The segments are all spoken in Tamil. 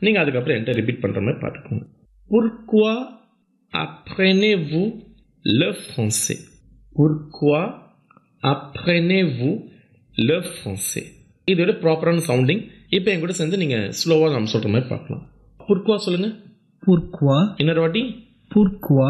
நீங்கள் அதுக்கப்புறம் என்கிட்ட ரிப்பீட் பண்ணுற மாதிரி பார்த்துக்கோங்க pourquoi apprenez-vous le français pourquoi apprenez-vous le français இதோட ப்ராப்பரான சவுண்டிங் இப்போ என் கூட சேர்ந்து நீங்கள் ஸ்லோவாக நம்ம சொல்கிற மாதிரி பார்க்கலாம் pourquoi சொல்லுங்கள் Pourquoi இன்னொரு வாட்டி Pourquoi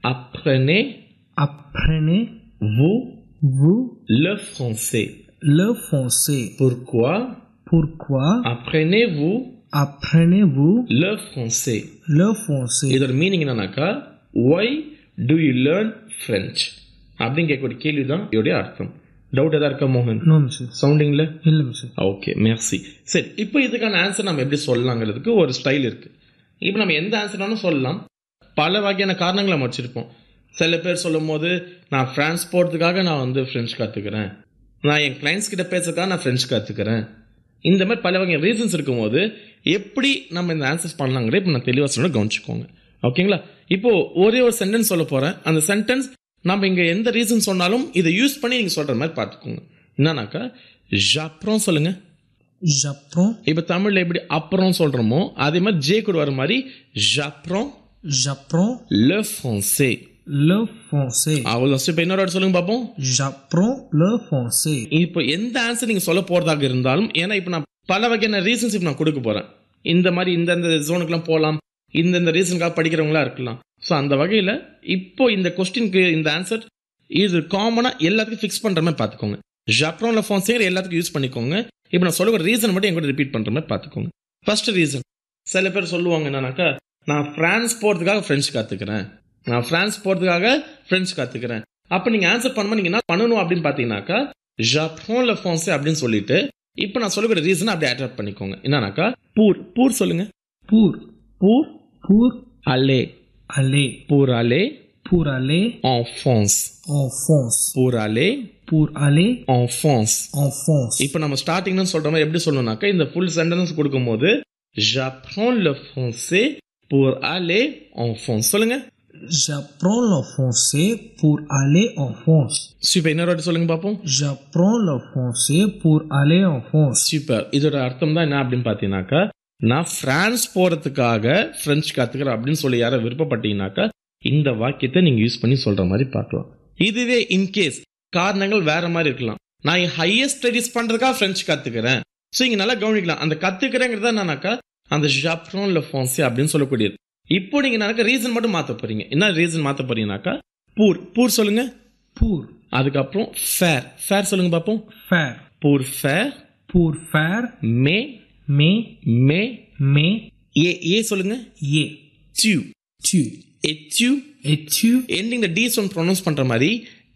apprenez-vous apprenez-vous le français le français pourquoi Pourquoi apprenez-vous apprenez-vous le français le français இதோட மீனிங் என்னன்னாக்கா Y to you learn French அப்படின்னு கேட்கக்கூடிய கேள்வி தான் இதோடைய அர்த்தம் டவுட் எதா இருக்கா மோகன் Non, monsieur. சவுண்டிங்ல இல்லை monsieur. ஓகே மெர்சி சரி இப்போ இதுக்கான ஆன்சர் நம்ம எப்படி சொல்லலாங்கிறதுக்கு ஒரு ஸ்டைல் இருக்கு இப்போ நம்ம எந்த ஆன்சர்னாலும் சொல்லலாம் பல வகையான காரணங்களை நம்ம வச்சிருப்போம் சில பேர் சொல்லும் போது நான் ஃப்ரான்ஸ் போகிறதுக்காக நான் வந்து ஃப்ரெஞ்ச் கற்றுக்கிறேன் நான் என் கிளைண்ட்ஸ் கிட்ட பேசுறதுக்காக நான் ஃப்ரெஞ்ச் கற்றுக்கிறேன் இந்த மாதிரி பல வகையான ரீசன்ஸ் இருக்கும்போது எப்படி நம்ம இந்த ஆன்சர்ஸ் பண்ணலாங்கிறத இப்போ நான் தெளிவாக சொல்ல கவனிச்சுக்கோங்க ஓகேங்களா இப்போ ஒரே ஒரு சென்டென்ஸ் சொல்ல போகிறேன் அந்த சென்டென்ஸ் நம்ம இங்கே எந்த ரீசன் சொன்னாலும் இதை யூஸ் பண்ணி நீங்கள் சொல்கிற மாதிரி பார்த்துக்கோங்க என்னன்னாக்கா ஜப்ரம் சொல்லுங்கள் J'apprends, இப்போ தமிழ்ல எப்படி அப்புறம் சொல்றோமோ அதே மாதிரி ஜே கூட வர மாதிரி j'apprends j'apprends le français le français. அவ்வளோ இப்போ இன்னொரு வாட்டி சொல்லுங்க பார்ப்போம் J'apprends le français. இப்போ எந்த ஆன்சர் நீங்க சொல்ல போறதாக இருந்தாலும் ஏன்னா இப்போ நான் பல வகையான ரீசன்ஸ் இப்போ நான் கொடுக்க போறேன் இந்த மாதிரி இந்தந்த ஜோனுக்குலாம் போகலாம் இந்தந்த ரீசனுக்காக படிக்கிறவங்களா இருக்கலாம் ஸோ அந்த வகையில் இப்போ இந்த கொஸ்டினுக்கு இந்த ஆன்சர் இது காமனாக எல்லாத்துக்கும் ஃபிக்ஸ் பண்ணுற மாதிரி பார்த்துக்கோங்க ஜப்ரோன்ல ஃபோன்ஸே எல்லாத்துக்கும் யூஸ் பண்ணிக்கோங்க இப்போ நான் சொல்லுற ரீசன் மட்டும் என் கூட ரிப்பீட் பண்ணுற மாதிரி பார்த்துக்கோங்க ஃபர்ஸ்ட் ரீசன் சில பேர் சொல்லுவாங்க என்னன்னாக்கா நான் ஃப்ரான்ஸ் போகிறதுக்காக ஃப்ரெஞ்ச் கற்றுக்கிறேன் நான் ஃப்ரான்ஸ் போகிறதுக்காக ஃப்ரெஞ்ச் கற்றுக்கிறேன் அப்போ நீங்கள் ஆன்சர் பண்ணும்போது நீங்கள் என்ன பண்ணணும் அப்படின்னு பார்த்தீங்கன்னாக்கா ஜப்ரோன்ல ஃபோன்ஸே அப்படின்னு சொல்லிட்டு இப்போ நான் சொல்லுகிற ரீசன் அப்படியே அட்ராக்ட் பண்ணிக்கோங்க என்னன்னாக்கா பூர் பூர் சொல்லுங்க Pour, பூர் pour அலே aller, pour aller pour aller en France en France. pour aller Pour aller en France en France. இப்போ நம்ம ஸ்டார்டிங்னு சொல்ற மாதிரி எப்படி சொல்லணும்னாக்கா இந்த ஃபுல் சென்டென்ஸ் கொடுக்கும்போது j'apprends le français pour aller en France சொல்லுங்க J'apprends le français pour aller en France. Super இன்னொரு வாட்டி சொல்லுங்க பார்ப்போம் J'apprends le français pour aller en France. Super இதோட அர்த்தம் தான் என்ன அப்படின்னு பார்த்தீங்கன்னாக்கா நான் பிரான்ஸ் போறதுக்காக பிரெஞ்சு கத்துக்கிறேன் அப்படின்னு சொல்லி யாரை விருப்பப்பட்டீங்கன்னாக்கா இந்த வாக்கியத்தை நீங்க யூஸ் பண்ணி சொல்ற மாதிரி பார்க்கலாம் இதுவே இன்கேஸ் காரணங்கள் வேற மாதிரி இருக்கலாம் நான் ஹையர் ஸ்டடிஸ் பண்றதுக்காக பிரெஞ்சு கத்துக்கிறேன் ஸோ இங்க நல்லா கவனிக்கலாம் அந்த கத்துக்கிறேங்கிறத என்னன்னாக்கா அந்த ஜாப்ரோன் இல்லை ஃபோன்ஸே அப்படின்னு சொல்லக்கூடியது இப்போ நீங்க எனக்கு ரீசன் மட்டும் மாத்த போறீங்க என்ன ரீசன் மாத்த போறீங்கன்னாக்கா பூர் பூர் சொல்லுங்க Pour அதுக்கப்புறம் ஃபேர் ஃபேர் சொல்லுங்க பார்ப்போம் faire. பூர் ஃபேர் Pour faire. மே Mais, மே mais, ஏ ஏ சொல்லுங்க ye. tu Tu. etu Es-tu ending the d sound pronounce பண்ற மாதிரி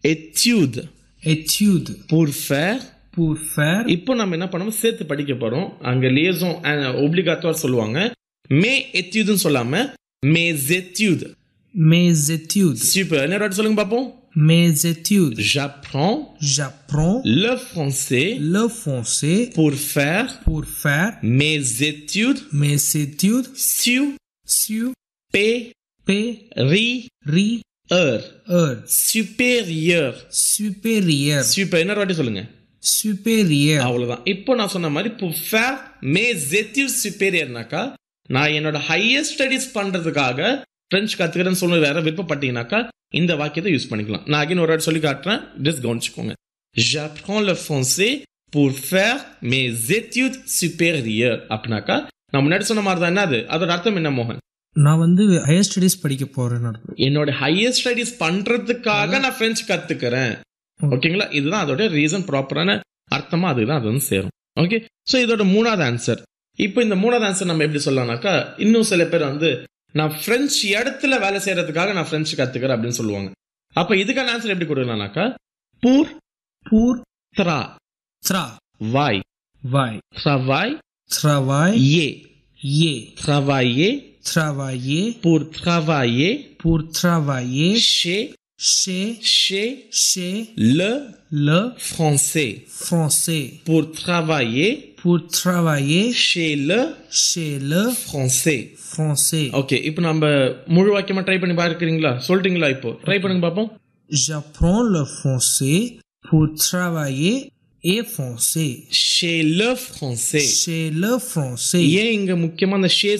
etude étude pour faire pour faire இப்போ நம்ம என்ன பண்ணோம் சேர்த்து படிக்க போறோம் அங்க லியசோன் ஒப்ளிகாtoire சொல்லுவாங்க மே எத்யூதுன்னு சொல்லாம mes études mes études. Super என்ன வாட்டி சொல்லுங்க பார்ப்போம் Mes études. j'apprends J'apprends le français le français pour faire pour faire mes études mes études sur sur P P ri R er supérieur supérieur super என்ன வாட்டி சொல்லுங்க supérieur அவ்வளவுதான் இப்போ நான் சொன்ன மாதிரி இப்போ ஃபேர் மே ஜெத்திவ் சுப்பீரியர்னாக்கா நான் என்னோட ஹையர் ஸ்டடிஸ் பண்றதுக்காக பிரெஞ்சு கத்துக்கிறேன்னு சொல்லி வேற விருப்பப்பட்டீங்கன்னாக்கா இந்த வாக்கியத்தை யூஸ் பண்ணிக்கலாம் நான் அகைன் ஒரு வாட்டி சொல்லி காட்டுறேன் ஜஸ்ட் கவனிச்சுக்கோங்க j'apprends le français pour faire mes études supérieures அப்படின்னாக்கா நான் முன்னாடி சொன்ன மாதிரி தான் என்னது அதோட அர்த்தம் என்ன மோகன் நான் வந்து ஹையர் ஸ்டடீஸ் படிக்க போறேன் அர்த்தம். என்னோட ஹையர் ஸ்டடிஸ் பண்றதுக்காக நான் பிரெஞ்சு கத்துக்கிறேன் ஓகேங்களா இதுதான் அதோட ரீசன் ப்ராப்பரான அர்த்தமா அதுதான் அது வந்து சேரும் ஓகே ஸோ இதோட மூணாவது ஆன்சர் இப்போ இந்த மூணாவது ஆன்சர் நம்ம எப்படி சொல்லலாம்னாக்கா இன்னும் சில பேர் வந்து நான் பிரெஞ்சு இடத்துல வேலை செய்யறதுக்காக நான் பிரெஞ்சு கத்துக்கிறேன் அப்படின்னு சொல்லுவாங்க அப்ப இதுக்கான ஆன்சர் எப்படி கொடுக்கலாம்னாக்கா பூர் pour த்ரா tra வாய் vai travail travail ye ye travailler travailler pour travailler pour travailler chez chez chez chez le le français français pour travailler pour travailler chez le chez le français français okay இப்போ நம்ம முழு வாக்கியமா ட்ரை பண்ணி பார்க்குறீங்களா சொல்லிட்டீங்களா இப்போ ட்ரை பண்ணுங்க பார்ப்போம் J'apprends le français pour travailler et français. chez le français Chez le français. ஏன் இங்க முக்கியமா அந்த ஷே